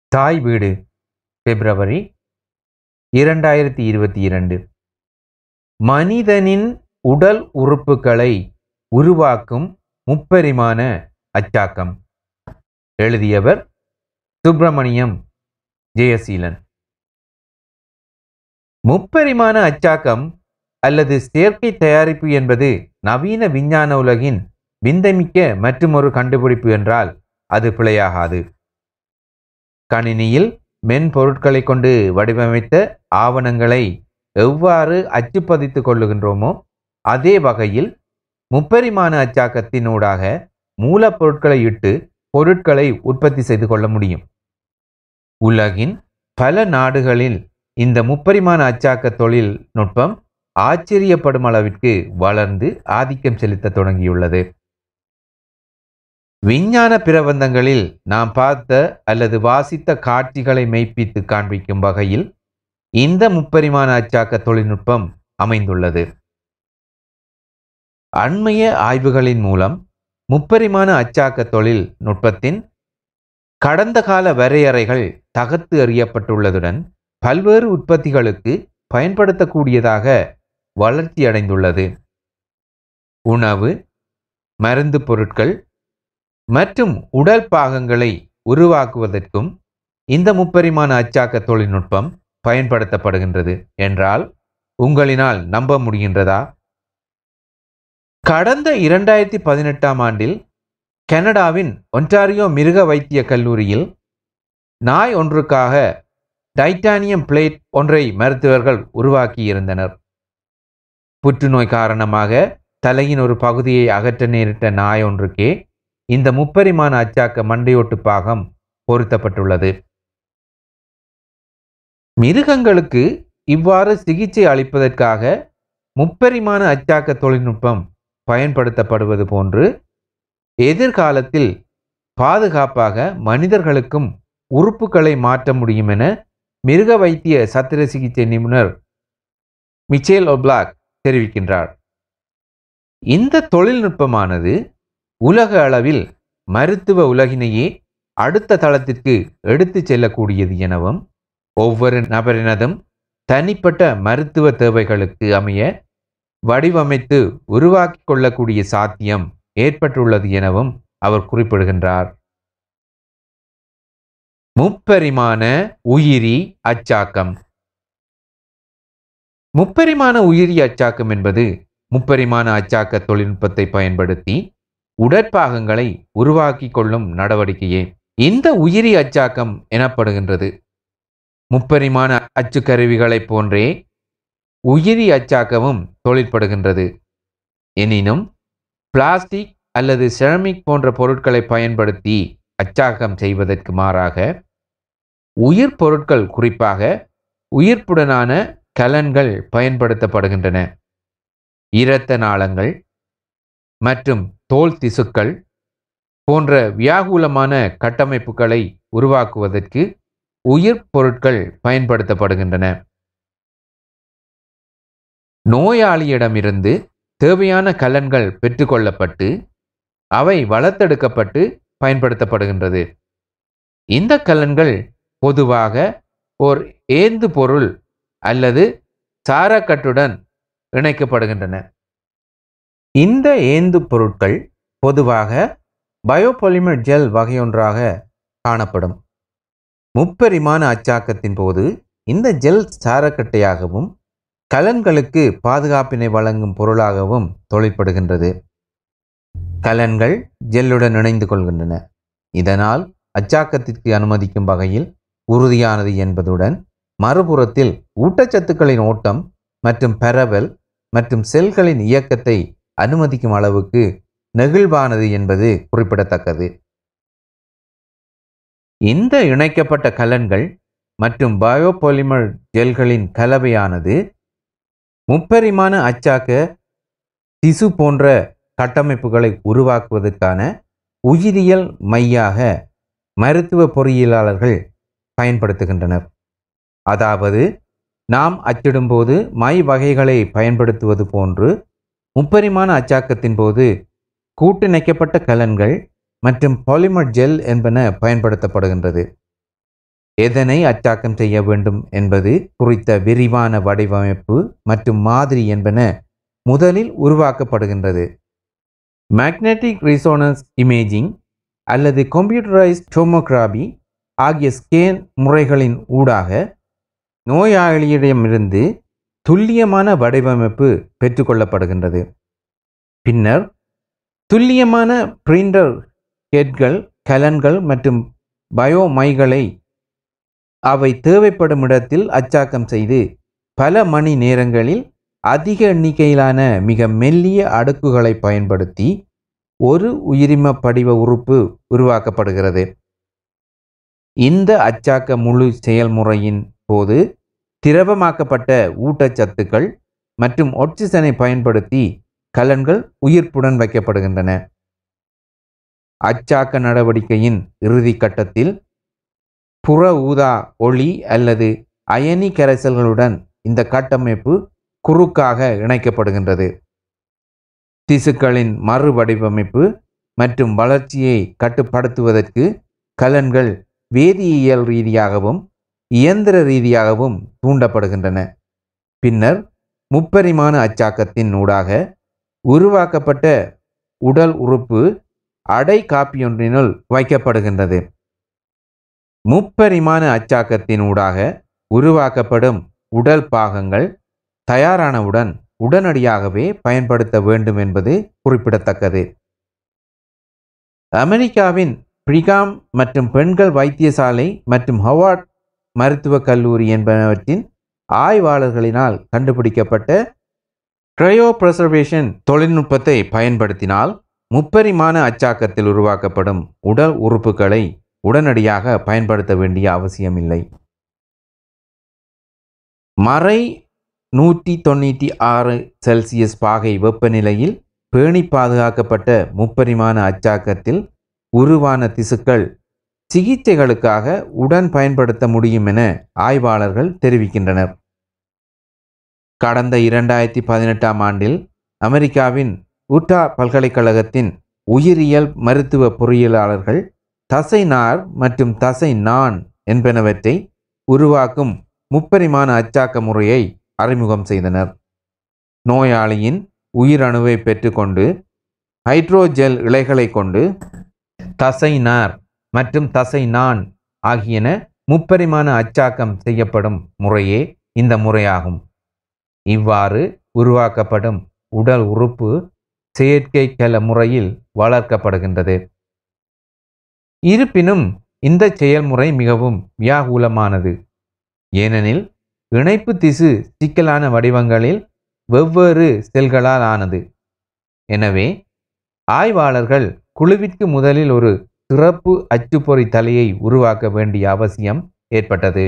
தாய் வீடு பிப்ரவரி இரண்டாயிரத்தி இருபத்தி இரண்டு மனிதனின் உடல் உறுப்புகளை உருவாக்கும் முப்பரிமாண அச்சாக்கம் எழுதியவர் சுப்பிரமணியம் ஜெயசீலன் முப்பரிமாண அச்சாக்கம் அல்லது செயற்கை தயாரிப்பு என்பது நவீன விஞ்ஞான உலகின் விந்தமிக்க மற்றுமொரு கண்டுபிடிப்பு என்றால் அது பிழையாகாது கணினியில் மென்பொருட்களை கொண்டு வடிவமைத்த ஆவணங்களை எவ்வாறு அச்சுப்பதித்து கொள்ளுகின்றோமோ அதே வகையில் முப்பரிமாண அச்சாக்கத்தினூடாக மூலப்பொருட்களை இட்டு பொருட்களை உற்பத்தி செய்து கொள்ள முடியும் உலகின் பல நாடுகளில் இந்த முப்பரிமாண அச்சாக்க தொழில்நுட்பம் ஆச்சரியப்படும் அளவிற்கு வளர்ந்து ஆதிக்கம் செலுத்த தொடங்கியுள்ளது விஞ்ஞான பிரபந்தங்களில் நாம் பார்த்த அல்லது வாசித்த காட்சிகளை மெய்ப்பித்து காண்பிக்கும் வகையில் இந்த முப்பரிமாண அச்சாக்க தொழில்நுட்பம் அமைந்துள்ளது அண்மைய ஆய்வுகளின் மூலம் முப்பரிமாண அச்சாக்க தொழில் நுட்பத்தின் கடந்த கால வரையறைகள் தகர்த்து எறியப்பட்டுள்ளதுடன் பல்வேறு உற்பத்திகளுக்கு பயன்படுத்தக்கூடியதாக வளர்ச்சியடைந்துள்ளது உணவு மருந்து பொருட்கள் மற்றும் உடல் பாகங்களை உருவாக்குவதற்கும் இந்த முப்பரிமாண அச்சாக்க தொழில்நுட்பம் பயன்படுத்தப்படுகின்றது என்றால் உங்களினால் நம்ப முடிகின்றதா கடந்த இரண்டாயிரத்தி பதினெட்டாம் ஆண்டில் கனடாவின் ஒன்டாரியோ மிருக வைத்திய கல்லூரியில் நாய் ஒன்றுக்காக டைட்டானியம் பிளேட் ஒன்றை மருத்துவர்கள் உருவாக்கியிருந்தனர் புற்றுநோய் காரணமாக தலையின் ஒரு பகுதியை அகற்ற நேரிட்ட நாய் ஒன்றுக்கே இந்த முப்பரிமாண அச்சாக்க மண்டையோட்டு பாகம் பொருத்தப்பட்டுள்ளது மிருகங்களுக்கு இவ்வாறு சிகிச்சை அளிப்பதற்காக முப்பரிமாண அச்சாக்க தொழில்நுட்பம் பயன்படுத்தப்படுவது போன்று எதிர்காலத்தில் பாதுகாப்பாக மனிதர்களுக்கும் உறுப்புகளை மாற்ற முடியும் என மிருக வைத்திய சத்திர சிகிச்சை நிபுணர் மிச்சேல் ஒப்லாக் தெரிவிக்கின்றார் இந்த தொழில்நுட்பமானது உலக அளவில் மருத்துவ உலகினையே அடுத்த தளத்திற்கு எடுத்துச் செல்லக்கூடியது எனவும் ஒவ்வொரு நபரினதும் தனிப்பட்ட மருத்துவ தேவைகளுக்கு அமைய வடிவமைத்து உருவாக்கி கொள்ளக்கூடிய சாத்தியம் ஏற்பட்டுள்ளது எனவும் அவர் குறிப்பிடுகின்றார் முப்பரிமாண உயிரி அச்சாக்கம் முப்பரிமாண உயிரி அச்சாக்கம் என்பது முப்பரிமாண அச்சாக்க தொழில்நுட்பத்தை பயன்படுத்தி உடற்பாகங்களை உருவாக்கி கொள்ளும் நடவடிக்கையே இந்த உயிரி அச்சாக்கம் எனப்படுகின்றது முப்பரிமாண அச்சு கருவிகளைப் போன்றே உயிரி அச்சாக்கமும் தொழிற்படுகின்றது எனினும் பிளாஸ்டிக் அல்லது செரமிக் போன்ற பொருட்களை பயன்படுத்தி அச்சாக்கம் செய்வதற்கு மாறாக உயிர் பொருட்கள் குறிப்பாக உயிர்ப்புடனான கலன்கள் பயன்படுத்தப்படுகின்றன இரத்த நாளங்கள் மற்றும் தோல் திசுக்கள் போன்ற வியாகுலமான கட்டமைப்புகளை உருவாக்குவதற்கு உயிர் பொருட்கள் பயன்படுத்தப்படுகின்றன நோயாளியிடமிருந்து தேவையான கலன்கள் பெற்றுக்கொள்ளப்பட்டு அவை வளர்த்தெடுக்கப்பட்டு பயன்படுத்தப்படுகின்றது இந்த கலன்கள் பொதுவாக ஓர் ஏந்து பொருள் அல்லது சாரக்கட்டுடன் இணைக்கப்படுகின்றன இந்த ஏந்து பொருட்கள் பொதுவாக பயோபாலிமர் ஜெல் வகையொன்றாக காணப்படும் முப்பரிமாண அச்சாக்கத்தின் போது இந்த ஜெல் சாரக்கட்டையாகவும் கலன்களுக்கு பாதுகாப்பினை வழங்கும் பொருளாகவும் தொழிற்படுகின்றது கலன்கள் ஜெல்லுடன் இணைந்து கொள்கின்றன இதனால் அச்சாக்கத்திற்கு அனுமதிக்கும் வகையில் உறுதியானது என்பதுடன் மறுபுறத்தில் ஊட்டச்சத்துக்களின் ஓட்டம் மற்றும் பரவல் மற்றும் செல்களின் இயக்கத்தை அனுமதிக்கும் அளவுக்கு நெகிழ்வானது என்பது குறிப்பிடத்தக்கது இந்த இணைக்கப்பட்ட கலன்கள் மற்றும் பயோபாலிமர் ஜெல்களின் கலவையானது முப்பரிமாண அச்சாக்க திசு போன்ற கட்டமைப்புகளை உருவாக்குவதற்கான உயிரியல் மையாக மருத்துவ பொறியியலாளர்கள் பயன்படுத்துகின்றனர் அதாவது நாம் அச்சிடும்போது மை வகைகளை பயன்படுத்துவது போன்று முப்பரிமாண அச்சாக்கத்தின் போது கூட்டிணைக்கப்பட்ட கலன்கள் மற்றும் பாலிமர் ஜெல் என்பன பயன்படுத்தப்படுகின்றது எதனை அச்சாக்கம் செய்ய வேண்டும் என்பது குறித்த விரிவான வடிவமைப்பு மற்றும் மாதிரி என்பன முதலில் உருவாக்கப்படுகின்றது மேக்னெட்டிக் ரிசோனன்ஸ் இமேஜிங் அல்லது கம்ப்யூட்டரைஸ்ட் டோமோகிராபி ஆகிய ஸ்கேன் முறைகளின் ஊடாக நோயாளியிடமிருந்து துல்லியமான வடிவமைப்பு பெற்றுக்கொள்ளப்படுகின்றது பின்னர் துல்லியமான பிரிண்டர் ஹெட்கள் கலன்கள் மற்றும் பயோமைகளை அவை தேவைப்படும் இடத்தில் அச்சாக்கம் செய்து பல மணி நேரங்களில் அதிக எண்ணிக்கையிலான மிக மெல்லிய அடுக்குகளை பயன்படுத்தி ஒரு உயிரிம படிவ உறுப்பு உருவாக்கப்படுகிறது இந்த அச்சாக்க முழு செயல்முறையின் போது திரவமாக்கப்பட்ட ஊட்டச்சத்துக்கள் மற்றும் ஒட்சிசனை பயன்படுத்தி கலன்கள் உயிர்ப்புடன் வைக்கப்படுகின்றன அச்சாக்க நடவடிக்கையின் இறுதி கட்டத்தில் புற ஊதா ஒளி அல்லது அயனி கரைசல்களுடன் இந்த கட்டமைப்பு குறுக்காக இணைக்கப்படுகின்றது திசுக்களின் மறுவடிவமைப்பு மற்றும் வளர்ச்சியை கட்டுப்படுத்துவதற்கு கலன்கள் வேதியியல் ரீதியாகவும் இயந்திர ரீதியாகவும் தூண்டப்படுகின்றன பின்னர் முப்பரிமாண அச்சாக்கத்தின் ஊடாக உருவாக்கப்பட்ட உடல் உறுப்பு அடை காப்பியொன்றினுள் வைக்கப்படுகின்றது முப்பரிமாண அச்சாக்கத்தின் ஊடாக உருவாக்கப்படும் உடல் பாகங்கள் தயாரானவுடன் உடனடியாகவே பயன்படுத்த வேண்டும் என்பது குறிப்பிடத்தக்கது அமெரிக்காவின் பிரிகாம் மற்றும் பெண்கள் வைத்தியசாலை மற்றும் ஹவார்ட் மருத்துவக் கல்லூரி என்பனவற்றின் ஆய்வாளர்களினால் கண்டுபிடிக்கப்பட்ட கிரையோபிரசர்வேஷன் தொழில்நுட்பத்தை பயன்படுத்தினால் முப்பரிமாண அச்சாக்கத்தில் உருவாக்கப்படும் உடல் உறுப்புகளை உடனடியாக பயன்படுத்த வேண்டிய அவசியமில்லை மறை நூற்றி தொண்ணூற்றி ஆறு செல்சியஸ் பாகை வெப்பநிலையில் பேணி பாதுகாக்கப்பட்ட முப்பரிமாண அச்சாக்கத்தில் உருவான திசுக்கள் சிகிச்சைகளுக்காக உடன் பயன்படுத்த முடியும் என ஆய்வாளர்கள் தெரிவிக்கின்றனர் கடந்த இரண்டாயிரத்தி பதினெட்டாம் ஆண்டில் அமெரிக்காவின் உட்டா பல்கலைக்கழகத்தின் உயிரியல் மருத்துவ பொறியியலாளர்கள் தசை நார் மற்றும் தசை நான் என்பனவற்றை உருவாக்கும் முப்பரிமாண அச்சாக்க முறையை அறிமுகம் செய்தனர் நோயாளியின் உயிரணுவை பெற்றுக்கொண்டு ஹைட்ரோஜெல் இலைகளை கொண்டு தசை நார் மற்றும் தசை நான் ஆகியன முப்பரிமாண அச்சாக்கம் செய்யப்படும் முறையே இந்த முறையாகும் இவ்வாறு உருவாக்கப்படும் உடல் உறுப்பு செயற்கை கல முறையில் வளர்க்கப்படுகின்றது இருப்பினும் இந்த செயல்முறை மிகவும் வியாகுலமானது ஏனெனில் இணைப்பு திசு சிக்கலான வடிவங்களில் வெவ்வேறு செல்களால் ஆனது எனவே ஆய்வாளர்கள் குழுவிற்கு முதலில் ஒரு சிறப்பு அச்சுப்பொறி தலையை உருவாக்க வேண்டிய அவசியம் ஏற்பட்டது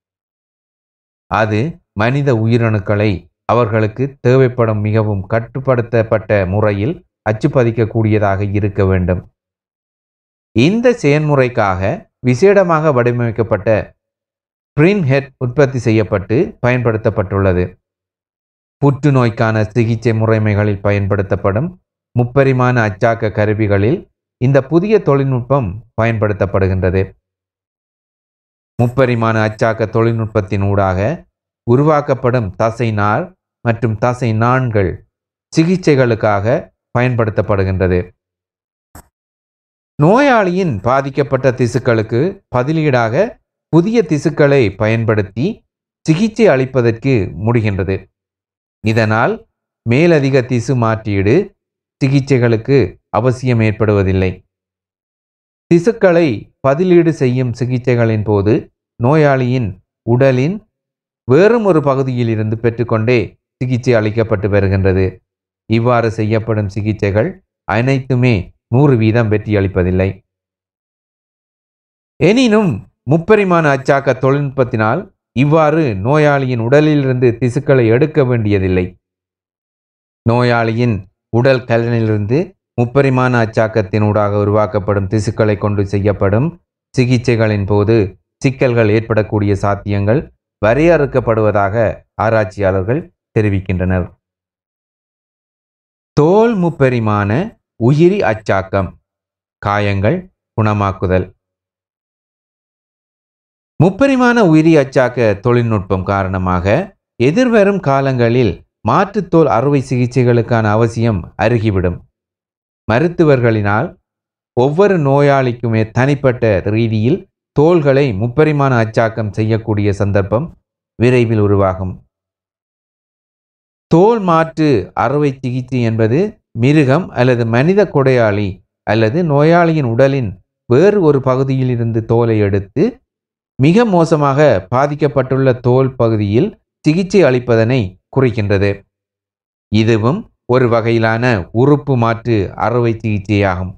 அது மனித உயிரணுக்களை அவர்களுக்கு தேவைப்படும் மிகவும் கட்டுப்படுத்தப்பட்ட முறையில் அச்சுப்பதிக்கக்கூடியதாக இருக்க வேண்டும் இந்த செயல்முறைக்காக விசேடமாக வடிவமைக்கப்பட்ட பிரின் ஹெட் உற்பத்தி செய்யப்பட்டு பயன்படுத்தப்பட்டுள்ளது புற்றுநோய்க்கான சிகிச்சை முறைமைகளில் பயன்படுத்தப்படும் முப்பரிமாண அச்சாக்க கருவிகளில் இந்த புதிய தொழில்நுட்பம் பயன்படுத்தப்படுகின்றது முப்பரிமாண அச்சாக்க தொழில்நுட்பத்தின் ஊடாக உருவாக்கப்படும் தசை நார் மற்றும் தசை நாண்கள் சிகிச்சைகளுக்காக பயன்படுத்தப்படுகின்றது நோயாளியின் பாதிக்கப்பட்ட திசுக்களுக்கு பதிலீடாக புதிய திசுக்களை பயன்படுத்தி சிகிச்சை அளிப்பதற்கு முடிகின்றது இதனால் மேலதிக திசு மாற்றீடு சிகிச்சைகளுக்கு அவசியம் ஏற்படுவதில்லை திசுக்களை பதிலீடு செய்யும் சிகிச்சைகளின் போது நோயாளியின் உடலின் வேறும் ஒரு பகுதியில் இருந்து பெற்றுக்கொண்டே சிகிச்சை அளிக்கப்பட்டு வருகின்றது இவ்வாறு செய்யப்படும் சிகிச்சைகள் அனைத்துமே நூறு வீதம் வெற்றி அளிப்பதில்லை எனினும் முப்பரிமாண அச்சாக்க தொழில்நுட்பத்தினால் இவ்வாறு நோயாளியின் உடலிலிருந்து திசுக்களை எடுக்க வேண்டியதில்லை நோயாளியின் உடல் கலனிலிருந்து முப்பரிமாண அச்சாக்கத்தினூடாக உருவாக்கப்படும் திசுக்களை கொண்டு செய்யப்படும் சிகிச்சைகளின் போது சிக்கல்கள் ஏற்படக்கூடிய சாத்தியங்கள் வரையறுக்கப்படுவதாக ஆராய்ச்சியாளர்கள் தெரிவிக்கின்றனர் தோல் முப்பரிமாண உயிரி அச்சாக்கம் காயங்கள் குணமாக்குதல் முப்பரிமாண உயிரி அச்சாக்க தொழில்நுட்பம் காரணமாக எதிர்வரும் காலங்களில் மாற்றுத்தோல் அறுவை சிகிச்சைகளுக்கான அவசியம் அருகிவிடும் மருத்துவர்களினால் ஒவ்வொரு நோயாளிக்குமே தனிப்பட்ட ரீதியில் தோள்களை முப்பரிமாண அச்சாக்கம் செய்யக்கூடிய சந்தர்ப்பம் விரைவில் உருவாகும் தோல் மாற்று அறுவை சிகிச்சை என்பது மிருகம் அல்லது மனித கொடையாளி அல்லது நோயாளியின் உடலின் வேறு ஒரு பகுதியில் இருந்து தோலை எடுத்து மிக மோசமாக பாதிக்கப்பட்டுள்ள தோல் பகுதியில் சிகிச்சை அளிப்பதனை குறிக்கின்றது இதுவும் ஒரு வகையிலான உறுப்பு மாற்று அறுவை சிகிச்சையாகும்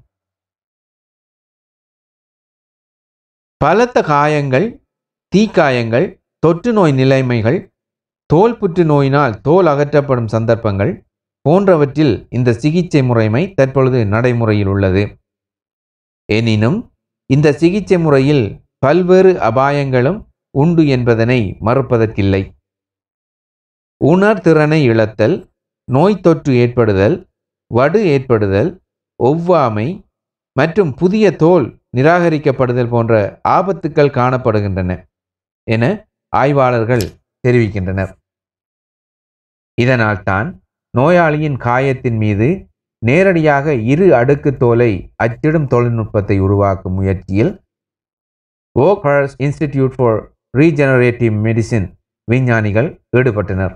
பலத்த காயங்கள் தீக்காயங்கள் தொற்று நோய் நிலைமைகள் தோல் புற்று நோயினால் தோல் அகற்றப்படும் சந்தர்ப்பங்கள் போன்றவற்றில் இந்த சிகிச்சை முறைமை தற்பொழுது நடைமுறையில் உள்ளது எனினும் இந்த சிகிச்சை முறையில் பல்வேறு அபாயங்களும் உண்டு என்பதனை மறுப்பதற்கில்லை உணர்திறனை இழத்தல் நோய் தொற்று ஏற்படுதல் வடு ஏற்படுதல் ஒவ்வாமை மற்றும் புதிய தோல் நிராகரிக்கப்படுதல் போன்ற ஆபத்துக்கள் காணப்படுகின்றன என ஆய்வாளர்கள் தெரிவிக்கின்றனர் இதனால்தான் நோயாளியின் காயத்தின் மீது நேரடியாக இரு அடுக்கு தோலை அச்சிடும் தொழில்நுட்பத்தை உருவாக்கும் முயற்சியில் ஓக்ஹர்ஸ் இன்ஸ்டிடியூட் ஃபார் ரீஜெனரேட்டிவ் மெடிசின் விஞ்ஞானிகள் ஈடுபட்டனர்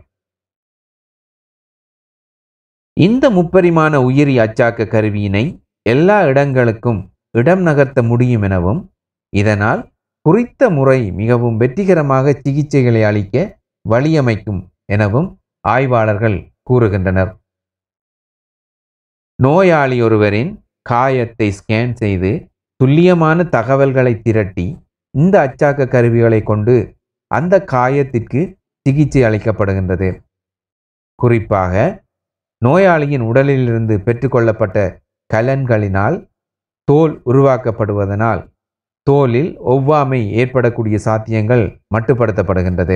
இந்த முப்பரிமாண உயிரி அச்சாக்க கருவியினை எல்லா இடங்களுக்கும் இடம் நகர்த்த முடியும் எனவும் இதனால் குறித்த முறை மிகவும் வெற்றிகரமாக சிகிச்சைகளை அளிக்க வழியமைக்கும் எனவும் ஆய்வாளர்கள் கூறுகின்றனர் நோயாளி ஒருவரின் காயத்தை ஸ்கேன் செய்து துல்லியமான தகவல்களை திரட்டி இந்த அச்சாக்க கருவிகளை கொண்டு அந்த காயத்திற்கு சிகிச்சை அளிக்கப்படுகின்றது குறிப்பாக நோயாளியின் உடலிலிருந்து பெற்றுக்கொள்ளப்பட்ட கலன்களினால் தோல் உருவாக்கப்படுவதனால் தோலில் ஒவ்வாமை ஏற்படக்கூடிய சாத்தியங்கள் மட்டுப்படுத்தப்படுகின்றது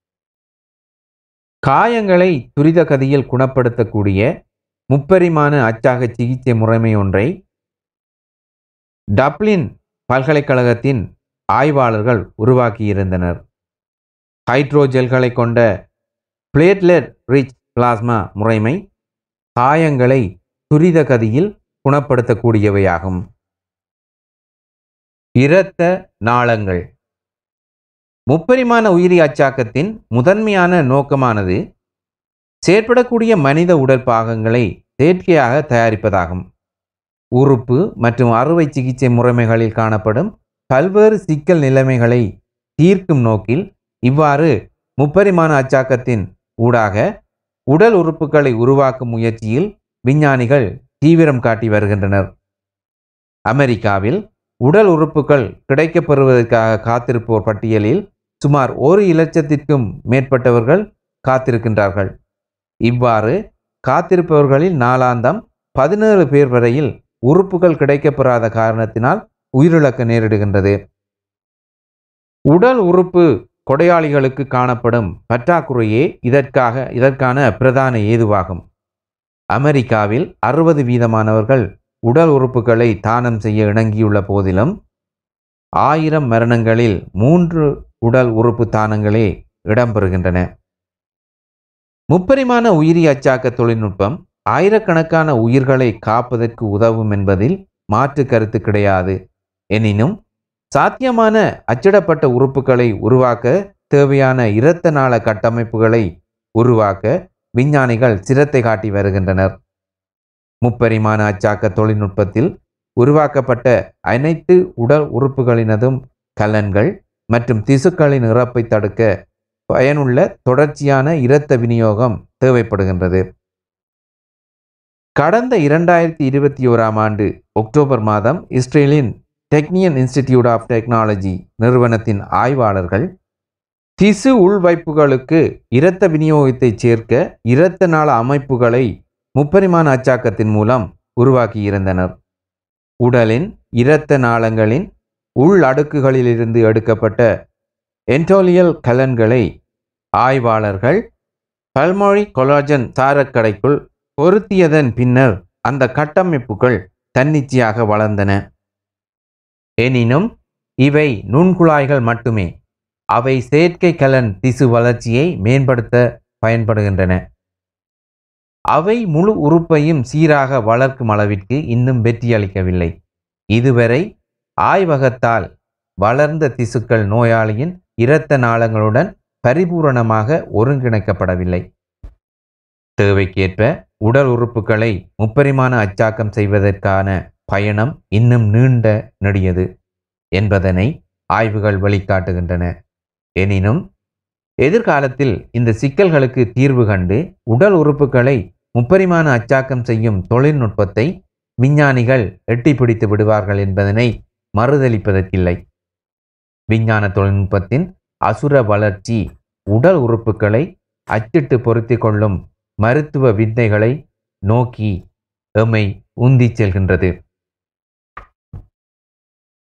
காயங்களை துரித கதியில் குணப்படுத்தக்கூடிய முப்பரிமாண அச்சாக சிகிச்சை முறைமை ஒன்றை டப்ளின் பல்கலைக்கழகத்தின் ஆய்வாளர்கள் உருவாக்கியிருந்தனர் ஹைட்ரோஜெல்களை கொண்ட பிளேட்லெட் ரிச் பிளாஸ்மா முறைமை காயங்களை துரித கதியில் குணப்படுத்தக்கூடியவையாகும் இரத்த நாளங்கள் முப்பரிமாண உயிரி அச்சாக்கத்தின் முதன்மையான நோக்கமானது செயற்படக்கூடிய மனித உடல் பாகங்களை செயற்கையாக தயாரிப்பதாகும் உறுப்பு மற்றும் அறுவை சிகிச்சை முறைமைகளில் காணப்படும் பல்வேறு சிக்கல் நிலைமைகளை தீர்க்கும் நோக்கில் இவ்வாறு முப்பரிமாண அச்சாக்கத்தின் ஊடாக உடல் உறுப்புகளை உருவாக்கும் முயற்சியில் விஞ்ஞானிகள் தீவிரம் காட்டி வருகின்றனர் அமெரிக்காவில் உடல் உறுப்புகள் கிடைக்கப்பெறுவதற்காக காத்திருப்போர் பட்டியலில் சுமார் ஒரு இலட்சத்திற்கும் மேற்பட்டவர்கள் காத்திருக்கின்றார்கள் இவ்வாறு காத்திருப்பவர்களில் நாளாந்தம் பதினேழு பேர் வரையில் உறுப்புகள் கிடைக்கப்பெறாத காரணத்தினால் உயிரிழக்க நேரிடுகின்றது உடல் உறுப்பு கொடையாளிகளுக்கு காணப்படும் பற்றாக்குறையே இதற்காக இதற்கான பிரதான ஏதுவாகும் அமெரிக்காவில் அறுபது வீதமானவர்கள் உடல் உறுப்புகளை தானம் செய்ய இணங்கியுள்ள போதிலும் ஆயிரம் மரணங்களில் மூன்று உடல் உறுப்பு தானங்களே இடம்பெறுகின்றன முப்பரிமாண உயிரி அச்சாக்க தொழில்நுட்பம் ஆயிரக்கணக்கான உயிர்களை காப்பதற்கு உதவும் என்பதில் மாற்று கருத்து கிடையாது எனினும் சாத்தியமான அச்சிடப்பட்ட உறுப்புகளை உருவாக்க தேவையான இரத்த நாள கட்டமைப்புகளை உருவாக்க விஞ்ஞானிகள் சிரத்தை காட்டி வருகின்றனர் முப்பரிமாண அச்சாக்க தொழில்நுட்பத்தில் உருவாக்கப்பட்ட அனைத்து உடல் உறுப்புகளினதும் கலன்கள் மற்றும் திசுக்களின் இறப்பை தடுக்க பயனுள்ள தொடர்ச்சியான இரத்த விநியோகம் தேவைப்படுகின்றது கடந்த இரண்டாயிரத்தி இருபத்தி ஓராம் ஆண்டு அக்டோபர் மாதம் இஸ்ரேலின் டெக்னியன் இன்ஸ்டிடியூட் ஆஃப் டெக்னாலஜி நிறுவனத்தின் ஆய்வாளர்கள் திசு உள்வைப்புகளுக்கு இரத்த விநியோகத்தை சேர்க்க இரத்த நாள அமைப்புகளை முப்பரிமாண அச்சாக்கத்தின் மூலம் உருவாக்கியிருந்தனர் உடலின் இரத்த நாளங்களின் உள் அடுக்குகளிலிருந்து எடுக்கப்பட்ட என்டோலியல் கலன்களை ஆய்வாளர்கள் பல்மொழி கொலாஜன் சாரக்கடைக்குள் பொருத்தியதன் பின்னர் அந்த கட்டமைப்புகள் தன்னிச்சையாக வளர்ந்தன எனினும் இவை நுண்குழாய்கள் மட்டுமே அவை செயற்கை கலன் திசு வளர்ச்சியை மேம்படுத்த பயன்படுகின்றன அவை முழு உறுப்பையும் சீராக வளர்க்கும் அளவிற்கு இன்னும் வெற்றியளிக்கவில்லை இதுவரை ஆய்வகத்தால் வளர்ந்த திசுக்கள் நோயாளியின் இரத்த நாளங்களுடன் பரிபூரணமாக ஒருங்கிணைக்கப்படவில்லை தேவைக்கேற்ப உடல் உறுப்புகளை முப்பரிமாண அச்சாக்கம் செய்வதற்கான பயணம் இன்னும் நீண்ட நெடியது என்பதனை ஆய்வுகள் வெளிக்காட்டுகின்றன எனினும் எதிர்காலத்தில் இந்த சிக்கல்களுக்கு தீர்வு கண்டு உடல் உறுப்புகளை முப்பரிமாண அச்சாக்கம் செய்யும் தொழில்நுட்பத்தை விஞ்ஞானிகள் எட்டி பிடித்து விடுவார்கள் என்பதனை மறுதளிப்பதற்கில்லை விஞ்ஞான தொழில்நுட்பத்தின் அசுர வளர்ச்சி உடல் உறுப்புகளை அச்சிட்டு பொருத்தி கொள்ளும் மருத்துவ வித்தைகளை நோக்கி எம்மை உந்திச் செல்கின்றது